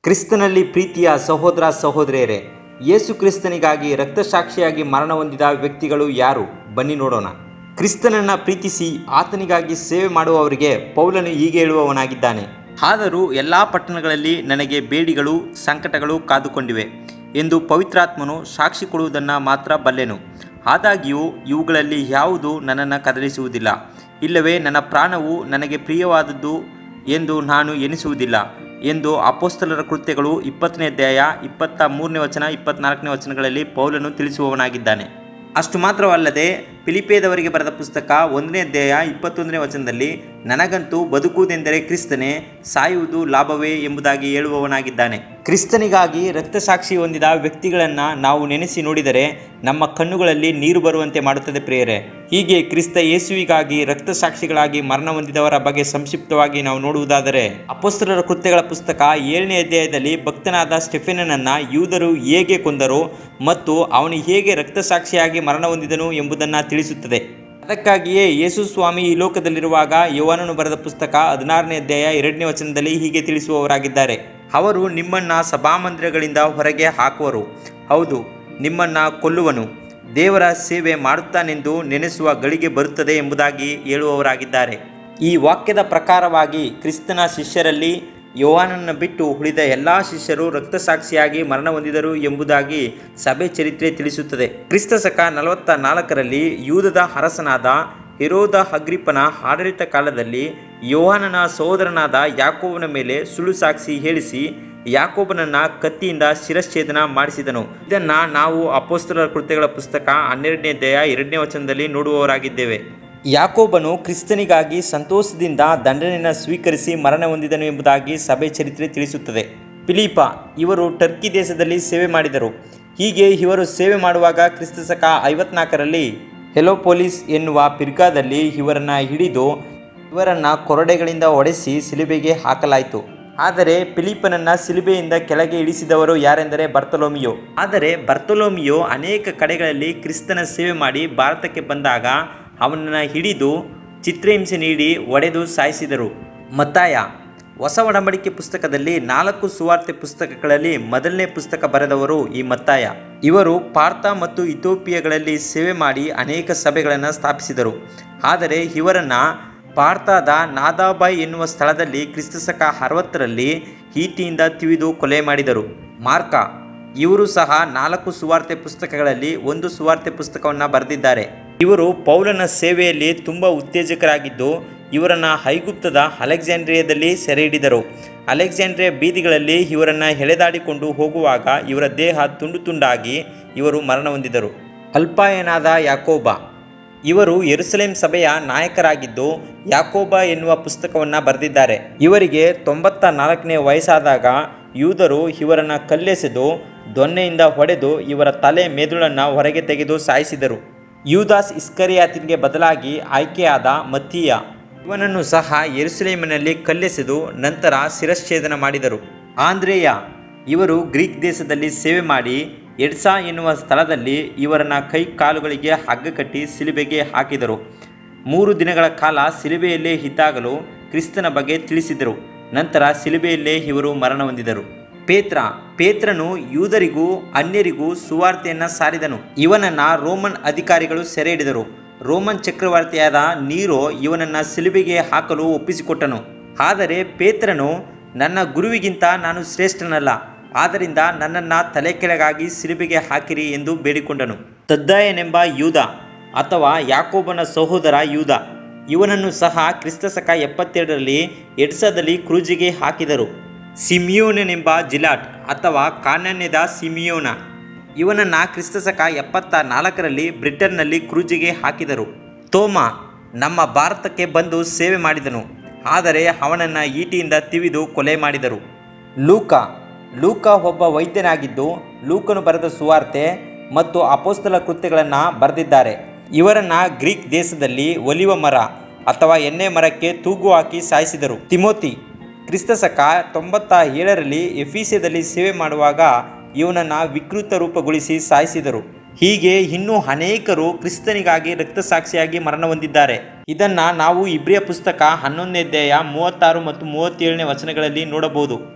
ಕ್ರಿಸ್ತನಲ್ಲಿ ಪ್ರೀತಿಯ ಸಹೋದರ ಸಹೋದರಿಯರೇ ಯೇಸು ಕ್ರಿಸ್ತನಿಗಾಗಿ ರಕ್ತಸಾಕ್ಷಿಯಾಗಿ ಮರಣ ಹೊಂದಿದ ವ್ಯಕ್ತಿಗಳು ಯಾರು ಬನ್ನಿ ನೋಡೋಣ ಕ್ರಿಸ್ತನನ್ನು ಪ್ರೀತಿಸಿ ಆತನಿಗಾಗಿ ಸೇವೆ ಮಾಡುವವರಿಗೆ ಪೌಲನು ಹೀಗೆ ಹೇಳುವವನಾಗಿದ್ದಾನೆ ಆದರೂ ಎಲ್ಲ ಪಟ್ಟಣಗಳಲ್ಲಿ ನನಗೆ ಬೇಡಿಗಳು ಸಂಕಟಗಳು ಕಾದುಕೊಂಡಿವೆ ಎಂದು ಪವಿತ್ರಾತ್ಮನು ಸಾಕ್ಷಿ ಕೊಡುವುದನ್ನು ಮಾತ್ರ ಬಲ್ಲೆನು ಆದಾಗ್ಯೂ ಇವುಗಳಲ್ಲಿ ಯಾವುದು ನನ್ನನ್ನು ಕದಲಿಸುವುದಿಲ್ಲ ಇಲ್ಲವೇ ನನ್ನ ಪ್ರಾಣವು ನನಗೆ ಪ್ರಿಯವಾದದ್ದು ಎಂದು ನಾನು ಎನಿಸುವುದಿಲ್ಲ ಎಂದು ಅಪೋಸ್ತಲರ ಕೃತ್ಯಗಳು ಇಪ್ಪತ್ತನೇ ಅಧ್ಯಾಯ ಇಪ್ಪತ್ತ ಮೂರನೇ ವಚನ ಇಪ್ಪತ್ನಾಲ್ಕನೇ ವಚನಗಳಲ್ಲಿ ಪೌಲನು ತಿಳಿಸುವವನಾಗಿದ್ದಾನೆ ಅಷ್ಟು ಮಾತ್ರವಲ್ಲದೆ ಫಿಲಿಪೇದವರಿಗೆ ಬರೆದ ಪುಸ್ತಕ ಒಂದನೇ ಅಧ್ಯಾಯ ಇಪ್ಪತ್ತೊಂದನೇ ವಚನದಲ್ಲಿ ನನಗಂತೂ ಬದುಕುವುದೆಂದರೆ ಕ್ರಿಸ್ತನೇ ಸಾಯುವುದು ಲಾಭವೇ ಎಂಬುದಾಗಿ ಹೇಳುವವನಾಗಿದ್ದಾನೆ ಕ್ರಿಸ್ತನಿಗಾಗಿ ರಕ್ತಸಾಕ್ಷಿ ಹೊಂದಿದ ವ್ಯಕ್ತಿಗಳನ್ನು ನಾವು ನೆನೆಸಿ ನೋಡಿದರೆ ನಮ್ಮ ಕಣ್ಣುಗಳಲ್ಲಿ ನೀರು ಬರುವಂತೆ ಮಾಡುತ್ತದೆ ಪ್ರಿಯರೇ ಹೀಗೆ ಕ್ರಿಸ್ತ ಯೇಸುವಿಗಾಗಿ ರಕ್ತಸಾಕ್ಷಿಗಳಾಗಿ ಮರಣ ಹೊಂದಿದವರ ಬಗ್ಗೆ ಸಂಕ್ಷಿಪ್ತವಾಗಿ ನಾವು ನೋಡುವುದಾದರೆ ಅಪೋಸ್ತಲರ ಕೃತ್ಯಗಳ ಪುಸ್ತಕ ಏಳನೇ ಅಧ್ಯಾಯದಲ್ಲಿ ಭಕ್ತನಾದ ಸ್ಟೆಫೆನನನ್ನು ಯೂದರು ಹೇಗೆ ಕೊಂದರು ಮತ್ತು ಅವನು ಹೇಗೆ ರಕ್ತಸಾಕ್ಷಿಯಾಗಿ ಮರಣ ಹೊಂದಿದನು ಎಂಬುದನ್ನು ತಿಳಿಸುತ್ತದೆ ಅದಕ್ಕಾಗಿಯೇ ಯೇಸು ಸ್ವಾಮಿ ಈ ಲೋಕದಲ್ಲಿರುವಾಗ ಯುವನನು ಬರೆದ ಪುಸ್ತಕ ಹದಿನಾರನೇ ಅಧ್ಯಾಯ ಎರಡನೇ ವಚನದಲ್ಲಿ ಹೀಗೆ ತಿಳಿಸುವವರಾಗಿದ್ದಾರೆ ಅವರು ನಿಮ್ಮನ್ನು ಸಭಾಮಂದಿರಗಳಿಂದ ಹೊರಗೆ ಹಾಕುವರು ಹೌದು ನಿಮ್ಮನ್ನು ಕೊಲ್ಲುವನು ದೇವರ ಸೇವೆ ಮಾಡುತ್ತಾನೆಂದು ನೆನೆಸುವ ಗಳಿಗೆ ಬರುತ್ತದೆ ಎಂಬುದಾಗಿ ಹೇಳುವವರಾಗಿದ್ದಾರೆ ಈ ವಾಕ್ಯದ ಪ್ರಕಾರವಾಗಿ ಕ್ರಿಸ್ತನ ಶಿಷ್ಯರಲ್ಲಿ ಯೋಹಾನನ್ನು ಬಿಟ್ಟು ಉಳಿದ ಎಲ್ಲ ಶಿಷ್ಯರು ರಕ್ತಸಾಕ್ಷಿಯಾಗಿ ಮರಣ ಹೊಂದಿದರು ಎಂಬುದಾಗಿ ಸಭೆ ಚರಿತ್ರೆ ತಿಳಿಸುತ್ತದೆ ಕ್ರಿಸ್ತ ಶಕ ನಲವತ್ತ ನಾಲ್ಕರಲ್ಲಿ ಯೂದದ ಅರಸನಾದ ಹೆರೋದ ಅಗ್ರಿಪ್ಪನ ಆಡಳಿತ ಕಾಲದಲ್ಲಿ ಯೋಹಾನನ ಸಹೋದರನಾದ ಯಾಕೋಬನ ಮೇಲೆ ಸುಳ್ಳು ಸಾಕ್ಷಿ ಹೇಳಿಸಿ ಯಾಕೋಬನನ್ನ ಕತ್ತಿಯಿಂದ ಶಿರಚ್ಛೇದನ ಮಾಡಿಸಿದನು ಇದನ್ನ ನಾವು ಅಪೋಸ್ತಲರ ಕೃತ್ಯಗಳ ಪುಸ್ತಕ ಹನ್ನೆರಡನೇ ಅಧ್ಯಾಯ ಎರಡನೇ ವಚನದಲ್ಲಿ ನೋಡುವವರಾಗಿದ್ದೇವೆ ಯಾಕೋಬನು ಕ್ರಿಸ್ತನಿಗಾಗಿ ಸಂತೋಷದಿಂದ ದಂಡನೆಯನ್ನು ಸ್ವೀಕರಿಸಿ ಮರಣ ಹೊಂದಿದನು ಎಂಬುದಾಗಿ ಸಭೆ ಚರಿತ್ರೆ ತಿಳಿಸುತ್ತದೆ ಫಿಲಿಪ ಇವರು ಟರ್ಕಿ ದೇಶದಲ್ಲಿ ಸೇವೆ ಮಾಡಿದರು ಹೀಗೆ ಇವರು ಸೇವೆ ಮಾಡುವಾಗ ಕ್ರಿಸ್ತ ಶಕ ಐವತ್ನಾಲ್ಕರಲ್ಲಿ ಹೆಲೋಪೊಲಿಸ್ ಎನ್ನುವ ಪಿರ್ಗಾದಲ್ಲಿ ಇವರನ್ನು ಹಿಡಿದು ಇವರನ್ನು ಕೊರಡೆಗಳಿಂದ ಒಡೆಸಿ ಸಿಲುಬೆಗೆ ಹಾಕಲಾಯಿತು ಆದರೆ ಫಿಲಿಪನನ್ನ ಸಿಲುಬೆಯಿಂದ ಕೆಳಗೆ ಇಳಿಸಿದವರು ಯಾರೆಂದರೆ ಬರ್ತಲೋಮಿಯೋ ಆದರೆ ಬರ್ತಲೋಮಿಯೋ ಅನೇಕ ಕಡೆಗಳಲ್ಲಿ ಕ್ರಿಸ್ತನ ಸೇವೆ ಮಾಡಿ ಭಾರತಕ್ಕೆ ಬಂದಾಗ ಅವನನ್ನು ಹಿಡಿದು ಚಿತ್ರಹಿಂಸೆ ನೀಡಿ ಒಡೆದು ಸಾಯಿಸಿದರು ಮತ್ತಾಯ ಹೊಸ ಒಡಂಬಡಿಕೆ ಪುಸ್ತಕದಲ್ಲಿ ನಾಲ್ಕು ಸುವಾರ್ತೆ ಪುಸ್ತಕಗಳಲ್ಲಿ ಮೊದಲನೇ ಪುಸ್ತಕ ಬರೆದವರು ಈ ಮತ್ತಾಯ ಇವರು ಪಾರ್ಥ ಮತ್ತು ಇಥೋಪಿಯಾಗಳಲ್ಲಿ ಸೇವೆ ಮಾಡಿ ಅನೇಕ ಸಭೆಗಳನ್ನು ಸ್ಥಾಪಿಸಿದರು ಆದರೆ ಇವರನ್ನು ಪಾರ್ಥದ ನಾದಾಬಾಯ್ ಎನ್ನುವ ಸ್ಥಳದಲ್ಲಿ ಕ್ರಿಸ್ತಶಕ ಅರವತ್ತರಲ್ಲಿ ಈಟಿಯಿಂದ ತಿವಿದು ಕೊಲೆ ಮಾಡಿದರು ಮಾರ್ಕ ಇವರು ಸಹ ನಾಲ್ಕು ಸುವಾರ್ತೆ ಪುಸ್ತಕಗಳಲ್ಲಿ ಒಂದು ಸುವಾರ್ತೆ ಪುಸ್ತಕವನ್ನು ಬರೆದಿದ್ದಾರೆ ಇವರು ಪೌಲನ ಸೇವೆಯಲ್ಲಿ ತುಂಬ ಉತ್ತೇಜಕರಾಗಿದ್ದು ಇವರನ್ನು ಐಗುಪ್ತದ ಅಲೆಕ್ಸಾಂಡ್ರಿಯಾದಲ್ಲಿ ಸೆರೆ ಹಿಡಿದರು ಅಲೆಕ್ಸಾಂಡ್ರಿಯಾ ಬೀದಿಗಳಲ್ಲಿ ಇವರನ್ನು ಎಳೆದಾಡಿಕೊಂಡು ಹೋಗುವಾಗ ಇವರ ದೇಹ ತುಂಡು ತುಂಡಾಗಿ ಇವರು ಮರಣ ಹೊಂದಿದರು ಅಲ್ಪಾಯನಾದ ಯಾಕೋಬ ಇವರು ಯೆರೂಸಲೇಮ್ ಸಭೆಯ ನಾಯಕರಾಗಿದ್ದು ಯಾಕೋಬ ಎನ್ನುವ ಪುಸ್ತಕವನ್ನು ಬರೆದಿದ್ದಾರೆ ಇವರಿಗೆ ತೊಂಬತ್ತ ನಾಲ್ಕನೇ ವಯಸ್ಸಾದಾಗ ಯೂದರು ಇವರನ್ನು ಕಲ್ಲೆಸೆದು ದೊನ್ನೆಯಿಂದ ಹೊಡೆದು ಇವರ ತಲೆ ಮೆದುಳನ್ನು ಹೊರಗೆ ತೆಗೆದು ಸಾಯಿಸಿದರು ಯೂದಾಸ್ ಇಸ್ಕರಿಯಾತಿನ್ಗೆ ಬದಲಾಗಿ ಆಯ್ಕೆಯಾದ ಮತ್ತೀಯ ಇವನನ್ನು ಸಹ ಯೆರೂಸಲೇಮಿನಲ್ಲಿ ಕಲ್ಲೆಸೆದು ನಂತರ ಶಿರಚ್ಛೇದನ ಮಾಡಿದರು ಆಂದ್ರೇಯ ಇವರು ಗ್ರೀಕ್ ದೇಶದಲ್ಲಿ ಸೇವೆ ಮಾಡಿ ಎಡ್ಸಾ ಎನ್ನುವ ಸ್ಥಳದಲ್ಲಿ ಇವರನ್ನ ಕೈ ಕಾಲುಗಳಿಗೆ ಹಗ್ಗ ಕಟ್ಟಿ ಸಿಲುಬೆಗೆ ಹಾಕಿದರು ಮೂರು ದಿನಗಳ ಕಾಲ ಸಿಲುಬೆಯಲ್ಲೇ ಇದ್ದಾಗಲೂ ಕ್ರಿಸ್ತನ ಬಗ್ಗೆ ತಿಳಿಸಿದರು ನಂತರ ಸಿಲುಬೆಯಲ್ಲೇ ಇವರು ಮರಣ ಹೊಂದಿದರು ಪೇತ್ರ ಪೇತ್ರನು ಯೂದರಿಗೂ ಅನ್ಯರಿಗೂ ಸುವಾರ್ತೆಯನ್ನು ಸಾರಿದನು ಇವನನ್ನು ರೋಮನ್ ಅಧಿಕಾರಿಗಳು ಸೆರೆ ಹಿಡಿದರು ರೋಮನ್ ಚಕ್ರವರ್ತಿಯಾದ ನೀರೋ ಇವನನ್ನು ಸಿಲುಬೆಗೆ ಹಾಕಲು ಒಪ್ಪಿಸಿಕೊಟ್ಟನು ಆದರೆ ಪೇತ್ರನು ನನ್ನ ಗುರುವಿಗಿಂತ ನಾನು ಶ್ರೇಷ್ಠನಲ್ಲ ಆದ್ದರಿಂದ ನನ್ನನ್ನು ತಲೆ ಕೆಳಗಾಗಿ ಸಿಲುಬೆಗೆ ಹಾಕಿರಿ ಎಂದು ಬೇಡಿಕೊಂಡನು ತದ್ದಾಯನೆಂಬ ಯೂದ ಅಥವಾ ಯಾಕೋಬನ ಸಹೋದರ ಯೂದ ಇವನನ್ನು ಸಹ ಕ್ರಿಸ್ತಶಕ ಎಪ್ಪತ್ತೆರಡರಲ್ಲಿ ಎಡ್ಸದಲ್ಲಿ ಕ್ರೂಜಿಗೆ ಹಾಕಿದರು ಸಿಮಿಯೋನನೆಂಬ ಜಿಲಾಟ್ ಅಥವಾ ಕಾನನ್ಯದ ಸಿಮಿಯೋನ ಇವನನ್ನು ಕ್ರಿಸ್ತಶಕ ಎಪ್ಪತ್ತ ನಾಲ್ಕರಲ್ಲಿ ಬ್ರಿಟನ್ನಲ್ಲಿ ಕ್ರೂಜಿಗೆ ಹಾಕಿದರು ತೋಮ ನಮ್ಮ ಭಾರತಕ್ಕೆ ಬಂದು ಸೇವೆ ಮಾಡಿದನು ಆದರೆ ಅವನನ್ನು ಈಟಿಯಿಂದ ತಿವಿದು ಕೊಲೆ ಮಾಡಿದರು ಲೂಕ ಲೂಕ ಒಬ್ಬ ವೈದ್ಯನಾಗಿದ್ದು ಲೂಕನು ಬರೆದ ಸುವಾರ್ತೆ ಮತ್ತು ಅಪೋಸ್ತಲ ಕೃತ್ಯಗಳನ್ನು ಬರೆದಿದ್ದಾರೆ ಇವರನ್ನು ಗ್ರೀಕ್ ದೇಶದಲ್ಲಿ ಒಲಿವ ಮರ ಅಥವಾ ಎಣ್ಣೆ ಮರಕ್ಕೆ ತೂಗು ಹಾಕಿ ಸಾಯಿಸಿದರು ತಿಮೋತಿ ಕ್ರಿಸ್ತಶಕ ತೊಂಬತ್ತ ಏಳರಲ್ಲಿ ಎಫೀಸದಲ್ಲಿ ಸೇವೆ ಮಾಡುವಾಗ ಇವನನ್ನು ವಿಕೃತ ರೂಪಗೊಳಿಸಿ ಸಾಯಿಸಿದರು ಹೀಗೆ ಇನ್ನೂ ಅನೇಕರು ಕ್ರಿಸ್ತನಿಗಾಗಿ ರಕ್ತಸಾಕ್ಷಿಯಾಗಿ ಮರಣ ಹೊಂದಿದ್ದಾರೆ ಇದನ್ನು ನಾವು ಇಬ್ರಿಯ ಪುಸ್ತಕ ಹನ್ನೊಂದನೇ ಅಧ್ಯಾಯ ಮೂವತ್ತಾರು ಮತ್ತು ಮೂವತ್ತೇಳನೇ ವಚನಗಳಲ್ಲಿ ನೋಡಬಹುದು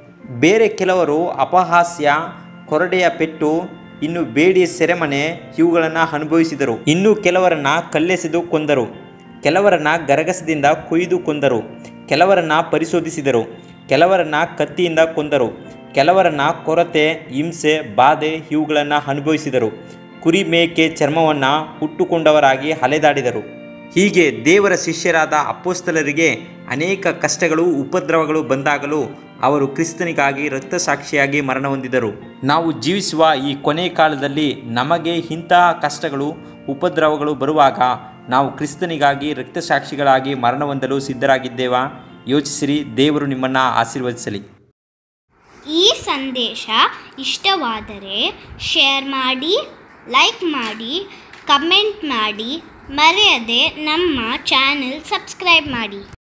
ಬೇರೆ ಕೆಲವರು ಅಪಹಾಸ್ಯ ಕೊರಡೆಯ ಪೆಟ್ಟು ಇನ್ನು ಬೇಡಿ ಸೆರೆಮನೆ ಇವುಗಳನ್ನು ಅನುಭವಿಸಿದರು ಇನ್ನು ಕೆಲವರನ್ನ ಕಲ್ಲೆಸೆದು ಕೊಂದರು ಕೆಲವರನ್ನ ಗರಗಸದಿಂದ ಕೊಯ್ದು ಕೊಂದರು ಕೆಲವರನ್ನ ಪರಿಶೋಧಿಸಿದರು ಕೆಲವರನ್ನ ಕತ್ತಿಯಿಂದ ಕೊಂದರು ಕೆಲವರನ್ನ ಕೊರತೆ ಹಿಂಸೆ ಬಾಧೆ ಇವುಗಳನ್ನು ಅನುಭವಿಸಿದರು ಕುರಿ ಮೇಕೆ ಚರ್ಮವನ್ನು ಹುಟ್ಟುಕೊಂಡವರಾಗಿ ಅಲೆದಾಡಿದರು ಹೀಗೆ ದೇವರ ಶಿಷ್ಯರಾದ ಅಪ್ಪೋಸ್ತಲರಿಗೆ ಅನೇಕ ಕಷ್ಟಗಳು ಉಪದ್ರವಗಳು ಬಂದಾಗಲೂ ಅವರು ಕ್ರಿಸ್ತನಿಗಾಗಿ ರಕ್ತಸಾಕ್ಷಿಯಾಗಿ ಮರಣ ಹೊಂದಿದರು ನಾವು ಜೀವಿಸುವ ಈ ಕೊನೆ ಕಾಲದಲ್ಲಿ ನಮಗೆ ಇಂತಹ ಕಷ್ಟಗಳು ಉಪದ್ರವಗಳು ಬರುವಾಗ ನಾವು ಕ್ರಿಸ್ತನಿಗಾಗಿ ರಕ್ತಸಾಕ್ಷಿಗಳಾಗಿ ಮರಣ ಹೊಂದಲು ಸಿದ್ಧರಾಗಿದ್ದೇವಾ ಯೋಚಿಸಿರಿ ದೇವರು ನಿಮ್ಮನ್ನು ಆಶೀರ್ವದಿಸಲಿ ಈ ಸಂದೇಶ ಇಷ್ಟವಾದರೆ ಶೇರ್ ಮಾಡಿ ಲೈಕ್ ಮಾಡಿ ಕಮೆಂಟ್ ಮಾಡಿ ಮರೆಯದೆ ನಮ್ಮ ಚಾನೆಲ್ ಸಬ್ಸ್ಕ್ರೈಬ್ ಮಾಡಿ